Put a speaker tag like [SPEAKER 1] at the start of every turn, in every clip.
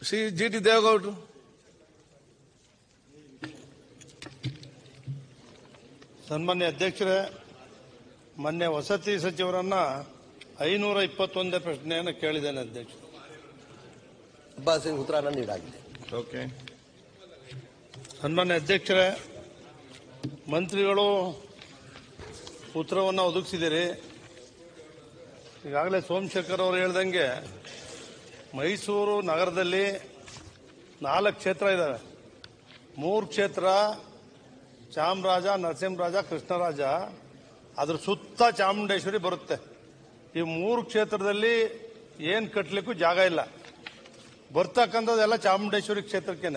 [SPEAKER 1] Shri G T ದೇವೇಗೌಡರು
[SPEAKER 2] ಸನ್ಮಾನ್ಯ ಅಧ್ಯಕ್ಷರೇ ಮೊನ್ನೆ ವಸತಿ ಸಚಿವರನ್ನ ಐನೂರ ಇಪ್ಪತ್ತೊಂದೇ ಪ್ರಶ್ನೆಯನ್ನು ಕೇಳಿದ್ದೇನೆ ಅಧ್ಯಕ್ಷ
[SPEAKER 3] ಅಬ್ಬಾಸಿನ ಉತ್ತರನ ನೀಡಾಗಿದೆ
[SPEAKER 1] ಓಕೆ
[SPEAKER 2] ಸನ್ಮಾನ್ಯ ಅಧ್ಯಕ್ಷರೇ ಮಂತ್ರಿಗಳು ಉತ್ತರವನ್ನು ಒದಗಿಸಿದಿರಿ ಈಗಾಗಲೇ ಸೋಮಶೇಖರ್ ಅವರು ಹೇಳ್ದಂಗೆ ಮೈಸೂರು ನಗರದಲ್ಲಿ ನಾಲ್ಕು ಕ್ಷೇತ್ರ ಇದ್ದಾವೆ ಮೂರು ಕ್ಷೇತ್ರ ಚಾಮರಾಜ ನರಸಿಂಹರಾಜ ಕೃಷ್ಣರಾಜ ಅದ್ರ ಸುತ್ತ ಚಾಮುಂಡೇಶ್ವರಿ ಬರುತ್ತೆ ಈ ಮೂರು ಕ್ಷೇತ್ರದಲ್ಲಿ ಏನು ಕಟ್ಟಲಿಕ್ಕೂ ಜಾಗ ಇಲ್ಲ ಬರ್ತಕ್ಕಂಥದ್ದೆಲ್ಲ ಚಾಮುಂಡೇಶ್ವರಿ ಕ್ಷೇತ್ರಕ್ಕೇನೆ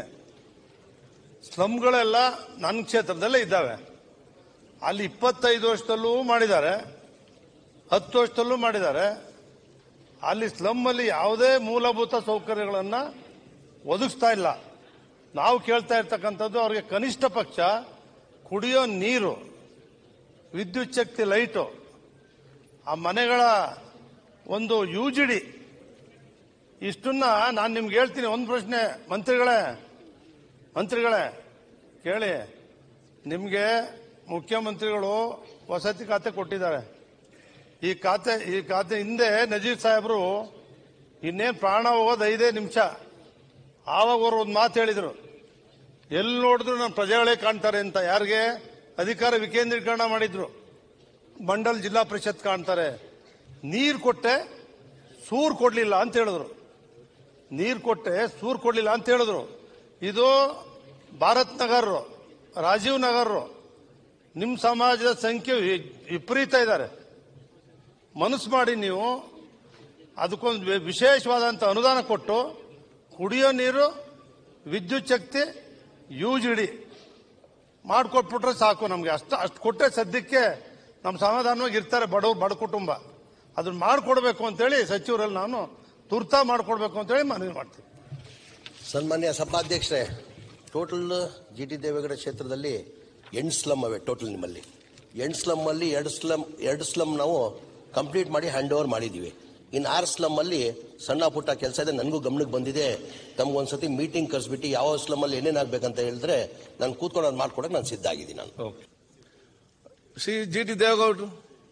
[SPEAKER 2] ಸ್ಲಮ್ಗಳೆಲ್ಲ ನನ್ನ ಕ್ಷೇತ್ರದಲ್ಲೇ ಇದ್ದಾವೆ ಅಲ್ಲಿ ಇಪ್ಪತ್ತೈದು ವರ್ಷದಲ್ಲೂ ಮಾಡಿದ್ದಾರೆ ಹತ್ತು ವರ್ಷದಲ್ಲೂ ಮಾಡಿದ್ದಾರೆ ಅಲ್ಲಿ ಸ್ಲಮ್ ಅಲ್ಲಿ ಯಾವುದೇ ಮೂಲಭೂತ ಸೌಕರ್ಯಗಳನ್ನು ಒದಗಿಸ್ತಾ ಇಲ್ಲ ನಾವು ಕೇಳ್ತಾ ಇರ್ತಕ್ಕಂಥದ್ದು ಅವ್ರಿಗೆ ಕನಿಷ್ಠ ಪಕ್ಷ ಕುಡಿಯೋ ನೀರು ವಿದ್ಯುತ್ ಶಕ್ತಿ ಲೈಟು ಆ ಮನೆಗಳ ಒಂದು ಯು ಜಿ ಡಿ ಇಷ್ಟನ್ನ ನಾನು ನಿಮ್ಗೆ ಹೇಳ್ತೀನಿ ಒಂದು ಪ್ರಶ್ನೆ ಮಂತ್ರಿಗಳೇ ಮಂತ್ರಿಗಳೇ ಕೇಳಿ ನಿಮಗೆ ಮುಖ್ಯಮಂತ್ರಿಗಳು ವಸತಿ ಖಾತೆ ಕೊಟ್ಟಿದ್ದಾರೆ ಈ ಖಾತೆ ಈ ಖಾತೆ ಹಿಂದೆ ನಜೀರ್ ಸಾಹೇಬರು ಇನ್ನೇನು ಪ್ರಾಣ ಹೋಗೋದು ಐದೇ ನಿಮಿಷ ಆವಾಗ ಅವರು ಒಂದು ಮಾತು ಹೇಳಿದರು ಎಲ್ಲಿ ನೋಡಿದ್ರು ನಮ್ಮ ಪ್ರಜೆಗಳೇ ಕಾಣ್ತಾರೆ ಅಂತ ಯಾರಿಗೆ ಅಧಿಕಾರ ವಿಕೇಂದ್ರೀಕರಣ ಮಾಡಿದ್ರು ಮಂಡಲ್ ಜಿಲ್ಲಾ ಪರಿಷತ್ ಕಾಣ್ತಾರೆ ನೀರು ಕೊಟ್ಟೆ ಸೂರು ಕೊಡಲಿಲ್ಲ ಅಂತ ಹೇಳಿದ್ರು ನೀರು ಕೊಟ್ಟೆ ಸೂರು ಕೊಡಲಿಲ್ಲ ಅಂತ ಹೇಳಿದ್ರು ಇದು ಭಾರತ್ ನಗರ್ ರಾಜೀವ್ ನಗರ್ ನಿಮ್ಮ ಸಮಾಜದ ಸಂಖ್ಯೆ ವಿ- ವಿಪರೀತ ಇದ್ದಾರೆ ಮನಸ್ಸು ಮಾಡಿ ನೀವು ಅದಕ್ಕೊಂದು ವಿ- ವಿಶೇಷವಾದಂಥ ಅನುದಾನ ಕೊಟ್ಟು ಕುಡಿಯೋ ನೀರು ವಿದ್ಯುತ್ ಶಕ್ತಿ ಯೂಜ್ ಇಡಿ ಮಾಡಿಕೊಟ್ಬಿಟ್ರೆ ಸಾಕು ನಮಗೆ ಅಷ್ಟು ಅಷ್ಟು ಕೊಟ್ಟರೆ ಸದ್ಯಕ್ಕೆ ನಮ್ಮ ಸಮಾಧಾನವಾಗಿ ಇರ್ತಾರೆ ಬಡವ್ರು ಬಡ ಕುಟುಂಬ ಅದನ್ನ ಮಾಡಿಕೊಡ್ಬೇಕು ಅಂತೇಳಿ ಸಚಿವರಲ್ಲಿ ನಾನು ತುರ್ತಾ ಮಾಡಿಕೊಡ್ಬೇಕು ಅಂತೇಳಿ ಮನವಿ ಮಾಡ್ತೀನಿ
[SPEAKER 3] ಸನ್ಮಾನ್ಯ ಸಭಾಧ್ಯಕ್ಷರೇ ಟೋಟಲ್ ಜಿ ಟಿ ದೇವೇಗೌಡ ಕ್ಷೇತ್ರದಲ್ಲಿ ಎಂಟು ಸ್ಲಮ್ ಅವೆ ಟೋಟಲ್ ನಿಮ್ಮಲ್ಲಿ ಎಂಟು ಸ್ಲಮ್ ಅಲ್ಲಿ ಎರಡು ಸ್ಲಮ್ ಎರಡು ಸ್ಲಮ್ ನಾವು ಕಂಪ್ಲೀಟ್ ಮಾಡಿ ಹ್ಯಾಂಡ್ ಓವರ್ ಮಾಡಿದ್ದೀವಿ ಇನ್ನು ಆರು ಸ್ಲಮ್ ಅಲ್ಲಿ ಸಣ್ಣ ಪುಟ್ಟ ಕೆಲಸ ಇದೆ ನನಗೂ ಗಮನಕ್ಕೆ ಬಂದಿದೆ ತಮ್ಗೊಂದ್ಸತಿ ಮೀಟಿಂಗ್ ಕರೆಸ್ಬಿಟ್ಟು ಯಾವ ಸ್ಲಮ್ ಅಲ್ಲಿ ಏನೇನಾಗಬೇಕಂತ ಹೇಳಿದ್ರೆ ನಾನು ಕೂತ್ಕೊಂಡು ಅದು ಮಾಡ್ಕೊಡಕ್ಕೆ ನಾನು ಸಿದ್ಧ ಆಗಿದ್ದೀನಿ ನಾನು
[SPEAKER 1] ಓಕೆ ಶ್ರೀ ಜಿ ಟಿ ದೇವೇಗೌಡರು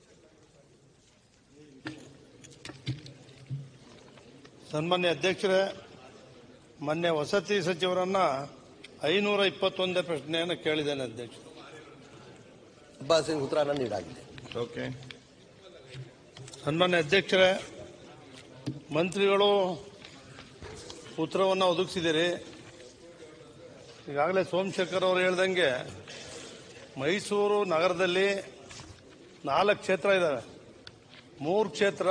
[SPEAKER 2] ಸನ್ಮಾನ್ಯ ಅಧ್ಯಕ್ಷರೇ ಮೊನ್ನೆ ವಸತಿ ಸಚಿವರನ್ನ ಐನೂರ ಇಪ್ಪತ್ತೊಂದೇ ಪ್ರಶ್ನೆಯನ್ನು ಕೇಳಿದ್ದೇನೆ ಅಧ್ಯಕ್ಷ
[SPEAKER 3] ಅಬ್ಬಾಸಿನ ಉತ್ತರನ ನೀಡಾಗಿದೆ
[SPEAKER 1] ಓಕೆ
[SPEAKER 2] ಸನ್ಮಾನ್ಯ ಅಧ್ಯಕ್ಷರೇ ಮಂತ್ರಿಗಳು ಉತ್ತರವನ್ನು ಒದಗಿಸಿದಿರಿ ಈಗಾಗಲೇ ಸೋಮಶೇಖರ್ ಅವರು ಹೇಳ್ದಂಗೆ ಮೈಸೂರು ನಗರದಲ್ಲಿ ನಾಲ್ಕು ಕ್ಷೇತ್ರ ಇದ್ದಾವೆ ಮೂರು ಕ್ಷೇತ್ರ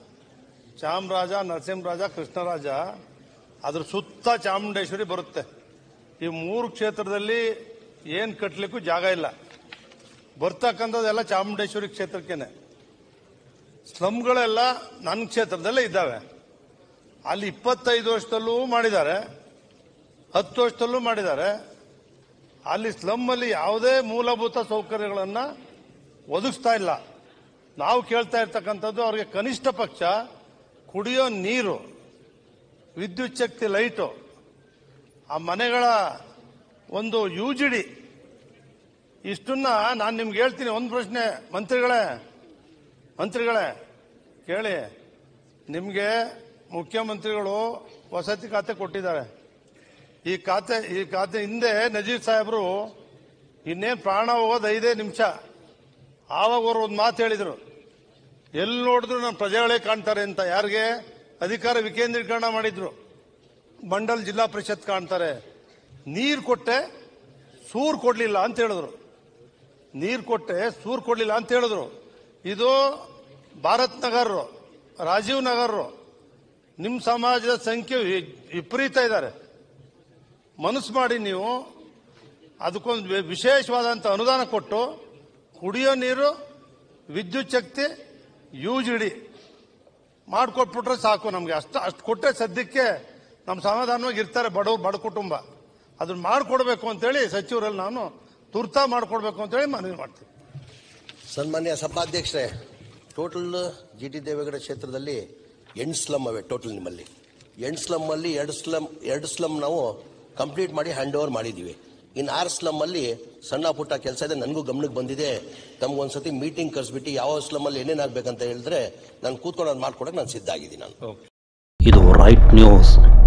[SPEAKER 2] ಚಾಮರಾಜ ನರಸಿಂಹರಾಜ ಕೃಷ್ಣರಾಜ ಅದ್ರ ಸುತ್ತ ಚಾಮುಂಡೇಶ್ವರಿ ಬರುತ್ತೆ ಈ ಮೂರು ಕ್ಷೇತ್ರದಲ್ಲಿ ಏನು ಕಟ್ಟಲಿಕ್ಕೂ ಜಾಗ ಇಲ್ಲ ಬರ್ತಕ್ಕಂಥದ್ದೆಲ್ಲ ಚಾಮುಂಡೇಶ್ವರಿ ಕ್ಷೇತ್ರಕ್ಕೇನೆ ಸ್ಲಮ್ಗಳೆಲ್ಲ ನನ್ನ ಕ್ಷೇತ್ರದಲ್ಲೇ ಇದ್ದಾವೆ ಅಲ್ಲಿ ಇಪ್ಪತ್ತೈದು ವರ್ಷದಲ್ಲೂ ಮಾಡಿದ್ದಾರೆ ಹತ್ತು ವರ್ಷದಲ್ಲೂ ಮಾಡಿದ್ದಾರೆ ಅಲ್ಲಿ ಸ್ಲಮ್ ಅಲ್ಲಿ ಯಾವುದೇ ಮೂಲಭೂತ ಸೌಕರ್ಯಗಳನ್ನು ಒದಗಿಸ್ತಾ ಇಲ್ಲ ನಾವು ಕೇಳ್ತಾ ಇರ್ತಕ್ಕಂಥದ್ದು ಅವ್ರಿಗೆ ಕನಿಷ್ಠ ಪಕ್ಷ ಕುಡಿಯೋ ನೀರು ವಿದ್ಯುತ್ ಶಕ್ತಿ ಲೈಟು ಆ ಮನೆಗಳ ಒಂದು ಯು ಜಿ ಡಿ ಇಷ್ಟನ್ನ ನಾನು ನಿಮ್ಗೆ ಹೇಳ್ತೀನಿ ಒಂದು ಪ್ರಶ್ನೆ ಮಂತ್ರಿಗಳೇ ಮಂತ್ರಿಗಳೇ ಕೇಳಿ ನಿಮಗೆ ಮುಖ್ಯಮಂತ್ರಿಗಳು ವಸತಿ ಖಾತೆ ಕೊಟ್ಟಿದ್ದಾರೆ ಈ ಖಾತೆ ಈ ಖಾತೆ ಹಿಂದೆ ನಜೀರ್ ಸಾಹೇಬರು ಇನ್ನೇನು ಪ್ರಾಣ ಹೋಗೋದು ಐದೇ ನಿಮಿಷ ಆವಾಗ ಅವರು ಒಂದು ಮಾತು ಹೇಳಿದರು ಎಲ್ಲಿ ನೋಡಿದ್ರು ನಮ್ಮ ಪ್ರಜೆಗಳೇ ಕಾಣ್ತಾರೆ ಅಂತ ಯಾರಿಗೆ ಅಧಿಕಾರ ವಿಕೇಂದ್ರೀಕರಣ ಮಾಡಿದ್ರು ಮಂಡಲ್ ಜಿಲ್ಲಾ ಪರಿಷತ್ ಕಾಣ್ತಾರೆ ನೀರು ಕೊಟ್ಟೆ ಸೂರು ಕೊಡಲಿಲ್ಲ ಅಂತ ಹೇಳಿದ್ರು ನೀರು ಕೊಟ್ಟೆ ಸೂರು ಕೊಡಲಿಲ್ಲ ಅಂತ ಹೇಳಿದ್ರು ಇದು ಭಾರತ್ ನಗರ್ ರಾಜೀವ್ ನಗರ್ ನಿಮ್ಮ ಸಮಾಜದ ಸಂಖ್ಯೆ ವಿ- ವಿಪರೀತ ಇದ್ದಾರೆ ಮನಸ್ಸು ಮಾಡಿ ನೀವು ಅದಕ್ಕೊಂದು ವಿ- ವಿಶೇಷವಾದಂಥ ಅನುದಾನ ಕೊಟ್ಟು ಕುಡಿಯೋ ನೀರು ವಿದ್ಯುತ್ ಶಕ್ತಿ ಯೂಜ್ ಇಡಿ ಮಾಡಿಕೊಟ್ಬಿಟ್ರೆ ಸಾಕು ನಮಗೆ ಅಷ್ಟು ಅಷ್ಟು ಕೊಟ್ಟರೆ ಸದ್ಯಕ್ಕೆ ನಮ್ಮ ಸಮಾಧಾನವಾಗಿ ಇರ್ತಾರೆ ಬಡವ್ರು ಬಡ ಕುಟುಂಬ ಅದನ್ನ ಮಾಡಿಕೊಡ್ಬೇಕು ಅಂತೇಳಿ ಸಚಿವರಲ್ಲಿ ನಾನು ತುರ್ತಾ ಮಾಡಿಕೊಡ್ಬೇಕು ಅಂತೇಳಿ ಮನವಿ ಮಾಡ್ತೀನಿ
[SPEAKER 3] ಸನ್ಮಾನ್ಯ ಸಭಾಧ್ಯಕ್ಷರೇ ಟೋಟಲ್ ಜಿ ಟಿ ದೇವೇಗೌಡ ಕ್ಷೇತ್ರದಲ್ಲಿ ಎಂಟು ಸ್ಲಮ್ ಅವೆ ಟೋಟಲ್ ನಿಮ್ಮಲ್ಲಿ ಎಂಟು ಸ್ಲಮ್ಮಲ್ಲಿ ಎರಡು ಸ್ಲಮ್ ಎರಡು ಸ್ಲಮ್ ನಾವು ಕಂಪ್ಲೀಟ್ ಮಾಡಿ ಹ್ಯಾಂಡ್ ಓವರ್ ಮಾಡಿದ್ದೀವಿ ಇನ್ನು ಆರು ಸ್ಲಮ್ಮಲ್ಲಿ ಸಣ್ಣ ಪುಟ್ಟ ಕೆಲಸ ಇದೆ ನನಗೂ ಗಮನಕ್ಕೆ ಬಂದಿದೆ ತಮ್ಗೊಂದ್ಸತಿ ಮೀಟಿಂಗ್ ಕರೆಸ್ಬಿಟ್ಟು ಯಾವ ಸ್ಲಮ್ಮಲ್ಲಿ ಏನೇನು ಆಗ್ಬೇಕಂತ ಹೇಳಿದ್ರೆ ನಾನು ಕೂತ್ಕೊಂಡು ಅದು ಮಾಡ್ಕೊಡಕ್ಕೆ ನಾನು ಸಿದ್ಧ ಆಗಿದ್ದೀನಿ ನಾನು
[SPEAKER 2] ಓಕೆ
[SPEAKER 4] ಇದು ರೈಟ್ ನ್ಯೂಸ್